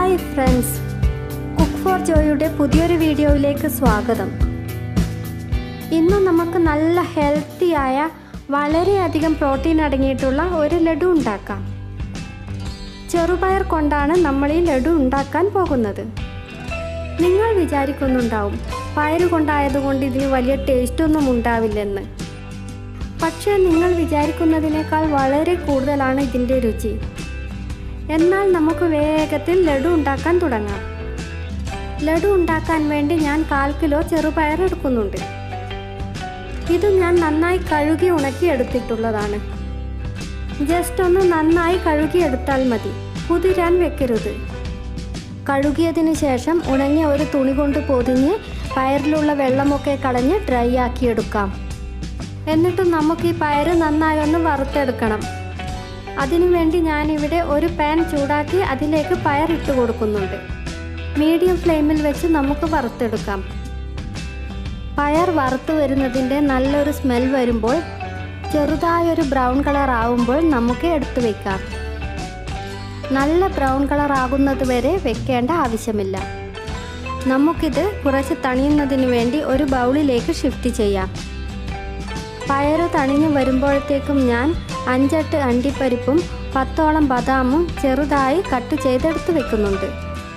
hi friends cook for ജോയുടെ പുതിയൊരു വീഡിയോയിലേക്ക് സ്വാഗതം ഇന്ന് നമുക്ക് നല്ല ഹെൽത്തിയായ വളരെയധികം പ്രോട്ടീൻ അടങ്ങിയിട്ടുള്ള ഒരു ലഡു ഉണ്ടാക്കാം ചെറുപയർ കൊണ്ടാണ് നമ്മൾ ഈ ലഡു ഉണ്ടാക്കാൻ പോകുന്നത് നിങ്ങൾ വിചാരിക്കുന്നുണ്ടാവും പയറ് കൊണ്ടായതുകൊണ്ട് ഇതിന് വലിയ ടേസ്റ്റൊന്നും ഉണ്ടാവില്ലെന്ന് പക്ഷേ നിങ്ങൾ വിചാരിക്കുന്നതിനേക്കാൾ വളരെ കൂടുതലാണ് ഇതിൻ്റെ രുചി എന്നാൽ നമുക്ക് വേഗത്തിൽ ലഡു ഉണ്ടാക്കാൻ തുടങ്ങാം ലഡു ഉണ്ടാക്കാൻ വേണ്ടി ഞാൻ കാൽ കിലോ ചെറുപയർ എടുക്കുന്നുണ്ട് ഇത് ഞാൻ നന്നായി കഴുകി ഉണക്കി എടുത്തിട്ടുള്ളതാണ് ജസ്റ്റ് ഒന്ന് നന്നായി കഴുകി എടുത്താൽ മതി കുതിരാൻ വെക്കരുത് കഴുകിയതിന് ശേഷം ഉണങ്ങിയ ഒരു തുണി കൊണ്ട് പൊതിഞ്ഞ് പയറിലുള്ള വെള്ളമൊക്കെ കളഞ്ഞ് ഡ്രൈ ആക്കി എടുക്കാം എന്നിട്ട് നമുക്ക് ഈ പയറ് നന്നായി ഒന്ന് വറുത്തെടുക്കണം അതിനുവേണ്ടി ഞാനിവിടെ ഒരു പാൻ ചൂടാക്കി അതിലേക്ക് പയർ ഇട്ട് കൊടുക്കുന്നുണ്ട് മീഡിയം ഫ്ലെയിമിൽ വെച്ച് നമുക്ക് വറുത്തെടുക്കാം പയർ വറുത്ത് വരുന്നതിൻ്റെ നല്ലൊരു സ്മെൽ വരുമ്പോൾ ചെറുതായൊരു ബ്രൗൺ കളർ ആവുമ്പോൾ നമുക്ക് എടുത്തു വെക്കാം നല്ല ബ്രൗൺ കളർ ആകുന്നത് വരെ വെക്കേണ്ട ആവശ്യമില്ല നമുക്കിത് കുറച്ച് തണിയുന്നതിന് വേണ്ടി ഒരു ബൗളിലേക്ക് ഷിഫ്റ്റ് ചെയ്യാം പയറ് തണിഞ്ഞു വരുമ്പോഴത്തേക്കും ഞാൻ അഞ്ചെട്ട് അണ്ടിപ്പരിപ്പും പത്തോളം ബദാമും ചെറുതായി കട്ട് ചെയ്തെടുത്ത് വെക്കുന്നുണ്ട്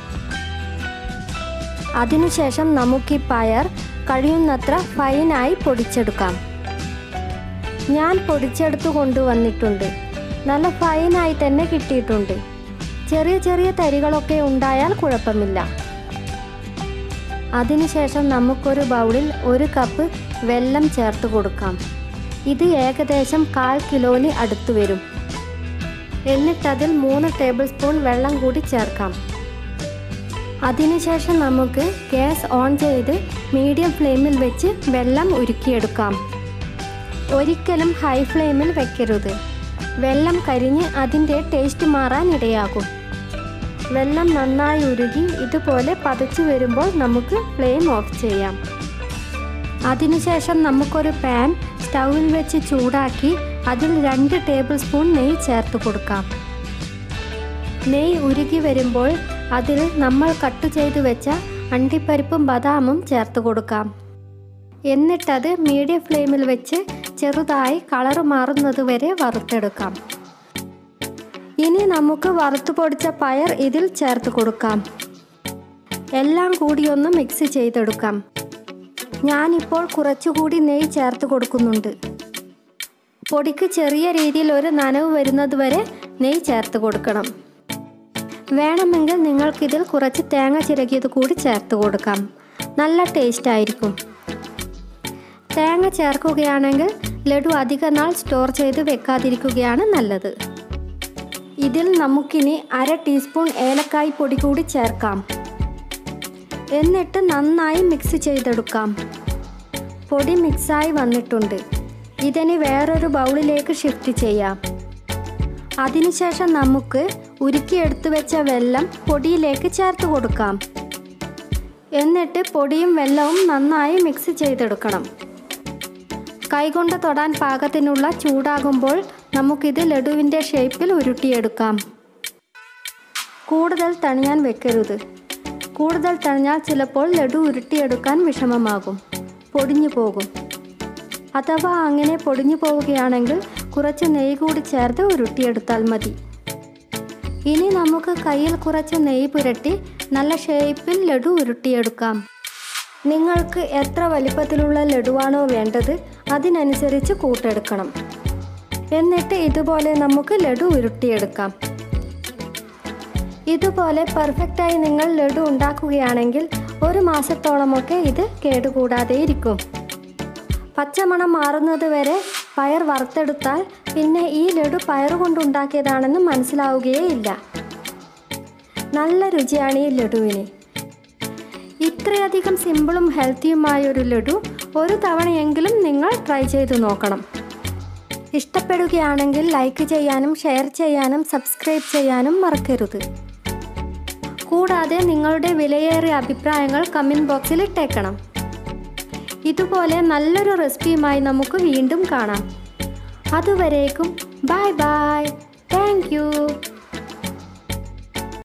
അതിനുശേഷം നമുക്ക് ഈ പയർ കഴിയുന്നത്ര ഫൈനായി പൊടിച്ചെടുക്കാം ഞാൻ പൊടിച്ചെടുത്ത് കൊണ്ടുവന്നിട്ടുണ്ട് നല്ല ഫൈനായി തന്നെ കിട്ടിയിട്ടുണ്ട് ചെറിയ ചെറിയ തരികളൊക്കെ ഉണ്ടായാൽ കുഴപ്പമില്ല അതിനുശേഷം നമുക്കൊരു ബൗളിൽ ഒരു കപ്പ് വെള്ളം ചേർത്ത് കൊടുക്കാം ഇത് ഏകദേശം കാൽ കിലോന് അടുത്ത് വരും എന്നിട്ടതിൽ മൂന്ന് ടേബിൾ സ്പൂൺ വെള്ളം കൂടി ചേർക്കാം അതിനുശേഷം നമുക്ക് ഗ്യാസ് ഓൺ ചെയ്ത് മീഡിയം ഫ്ലെയിമിൽ വെച്ച് വെള്ളം ഉരുക്കിയെടുക്കാം ഒരിക്കലും ഹൈ ഫ്ലെയിമിൽ വെക്കരുത് വെള്ളം കരിഞ്ഞ് അതിൻ്റെ ടേസ്റ്റ് മാറാൻ ഇടയാകും വെള്ളം നന്നായി ഉരുകി ഇതുപോലെ പതച്ചു വരുമ്പോൾ നമുക്ക് ഫ്ലെയിം ഓഫ് ചെയ്യാം അതിനുശേഷം നമുക്കൊരു പാൻ സ്റ്റൗവിൽ വെച്ച് ചൂടാക്കി അതിൽ രണ്ട് ടേബിൾ സ്പൂൺ നെയ്യ് ചേർത്ത് കൊടുക്കാം നെയ്യ് ഉരുകി വരുമ്പോൾ അതിൽ നമ്മൾ കട്ട് ചെയ്ത് വെച്ച അണ്ടിപ്പരിപ്പും ബദാമും ചേർത്ത് കൊടുക്കാം എന്നിട്ടത് മീഡിയം ഫ്ലെയിമിൽ വെച്ച് ചെറുതായി കളറ് മാറുന്നത് വരെ വറുത്തെടുക്കാം ഇനി നമുക്ക് വറുത്തു പൊടിച്ച പയർ ഇതിൽ ചേർത്ത് കൊടുക്കാം എല്ലാം കൂടി ഒന്ന് മിക്സ് ചെയ്തെടുക്കാം ഞാനിപ്പോൾ കുറച്ചുകൂടി നെയ്യ് ചേർത്ത് കൊടുക്കുന്നുണ്ട് പൊടിക്ക് ചെറിയ രീതിയിൽ ഒരു നനവ് വരുന്നത് വരെ നെയ്യ് ചേർത്ത് കൊടുക്കണം വേണമെങ്കിൽ നിങ്ങൾക്കിതിൽ കുറച്ച് തേങ്ങ ചിരകിയത് കൂടി ചേർത്ത് കൊടുക്കാം നല്ല ടേസ്റ്റ് ആയിരിക്കും തേങ്ങ ചേർക്കുകയാണെങ്കിൽ ലഡു അധിക നാൾ സ്റ്റോർ ചെയ്ത് വെക്കാതിരിക്കുകയാണ് നല്ലത് ഇതിൽ നമുക്കിനി അര ടീസ്പൂൺ ഏലക്കായ് പൊടി കൂടി ചേർക്കാം എന്നിട്ട് നന്നായി മിക്സ് ചെയ്തെടുക്കാം പൊടി മിക്സായി വന്നിട്ടുണ്ട് ഇതിനി വേറൊരു ബൗളിലേക്ക് ഷിഫ്റ്റ് ചെയ്യാം അതിനുശേഷം നമുക്ക് ഉരുക്കിയെടുത്തു വെച്ച വെള്ളം പൊടിയിലേക്ക് ചേർത്ത് കൊടുക്കാം എന്നിട്ട് പൊടിയും വെള്ളവും നന്നായി മിക്സ് ചെയ്തെടുക്കണം കൈകൊണ്ട് തൊടാൻ പാകത്തിനുള്ള ചൂടാകുമ്പോൾ നമുക്കിത് ലഡുവിൻ്റെ ഷേപ്പിൽ ഉരുട്ടിയെടുക്കാം കൂടുതൽ തണിയാൻ വെക്കരുത് കൂടുതൽ തണിഞ്ഞാൽ ചിലപ്പോൾ ലഡു ഉരുട്ടിയെടുക്കാൻ വിഷമമാകും പൊടിഞ്ഞു പോകും അഥവാ അങ്ങനെ പൊടിഞ്ഞു പോവുകയാണെങ്കിൽ കുറച്ച് നെയ്യ് കൂടി ചേർത്ത് ഉരുട്ടിയെടുത്താൽ മതി ഇനി നമുക്ക് കയ്യിൽ കുറച്ച് നെയ്യ് പുരട്ടി നല്ല ഷേപ്പിൽ ലഡു ഉരുട്ടിയെടുക്കാം നിങ്ങൾക്ക് എത്ര വലിപ്പത്തിലുള്ള ലഡുവാണോ വേണ്ടത് അതിനനുസരിച്ച് കൂട്ടെടുക്കണം എന്നിട്ട് ഇതുപോലെ നമുക്ക് ലഡു ഉരുട്ടിയെടുക്കാം ഇതുപോലെ പെർഫെക്റ്റായി നിങ്ങൾ ലഡു ഉണ്ടാക്കുകയാണെങ്കിൽ ഒരു മാസത്തോളമൊക്കെ ഇത് കേടുകൂടാതെ ഇരിക്കും പച്ചമണം മാറുന്നത് വരെ പയർ വറുത്തെടുത്താൽ പിന്നെ ഈ ലഡു പയർ കൊണ്ടുണ്ടാക്കിയതാണെന്ന് മനസ്സിലാവുകയേ ഇല്ല നല്ല രുചിയാണ് ഈ ലഡുവിന് ഇത്രയധികം സിമ്പിളും ഹെൽത്തിയുമായ ഒരു ലഡു ഒരു തവണയെങ്കിലും നിങ്ങൾ ട്രൈ ചെയ്തു നോക്കണം ഇഷ്ടപ്പെടുകയാണെങ്കിൽ ലൈക്ക് ചെയ്യാനും ഷെയർ ചെയ്യാനും സബ്സ്ക്രൈബ് ചെയ്യാനും മറക്കരുത് കൂടാതെ നിങ്ങളുടെ വിലയേറിയ അഭിപ്രായങ്ങൾ കമൻറ്റ് ബോക്സിൽ ഇട്ടേക്കണം ഇതുപോലെ നല്ലൊരു റെസിപ്പിയുമായി നമുക്ക് വീണ്ടും കാണാം അതുവരേക്കും ബൈ ബൈ താങ്ക് യു